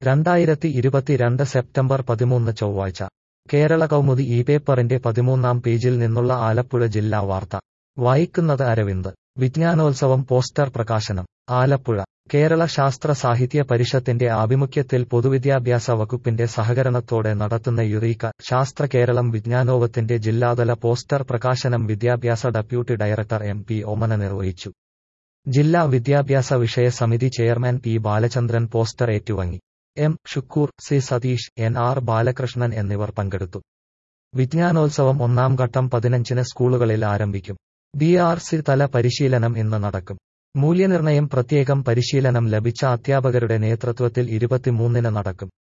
രണ്ടായിരത്തി ഇരുപത്തിരണ്ട് സെപ്റ്റംബർ പതിമൂന്ന് ചൊവ്വാഴ്ച കേരള കൗമുദി ഈ പേപ്പറിന്റെ പതിമൂന്നാം പേജിൽ നിന്നുള്ള ആലപ്പുഴ ജില്ലാ വാർത്ത വായിക്കുന്നത് അരവിന്ദ് വിജ്ഞാനോത്സവം പോസ്റ്റർ പ്രകാശനം ആലപ്പുഴ കേരള ശാസ്ത്ര സാഹിത്യ പരിഷത്തിന്റെ ആഭിമുഖ്യത്തിൽ പൊതുവിദ്യാഭ്യാസ വകുപ്പിന്റെ സഹകരണത്തോടെ നടത്തുന്ന യുറീക്ക ശാസ്ത്ര കേരളം വിജ്ഞാനോവത്തിന്റെ ജില്ലാതല പോസ്റ്റർ പ്രകാശനം വിദ്യാഭ്യാസ deputy director M P Omana നിർവഹിച്ചു ജില്ലാ വിദ്യാഭ്യാസ വിഷയ സമിതി ചെയർമാൻ പി ബാലചന്ദ്രൻ പോസ്റ്റർ ഏറ്റുവാങ്ങി M Shukkoor C Satheesh N R Balakrishnan എന്നിവർ പങ്കെടുത്തു വിജ്ഞാനോത്സവം ഒന്നാം ഘട്ടം പതിനഞ്ചിന് സ്കൂളുകളിൽ ആരംഭിക്കും ബി ആർ സി തല പരിശീലനം ഇന്ന് നടക്കും മൂല്യനിർണയം പ്രത്യേകം പരിശീലനം ലഭിച്ച അധ്യാപകരുടെ നേതൃത്വത്തിൽ ഇരുപത്തിമൂന്നിന് നടക്കും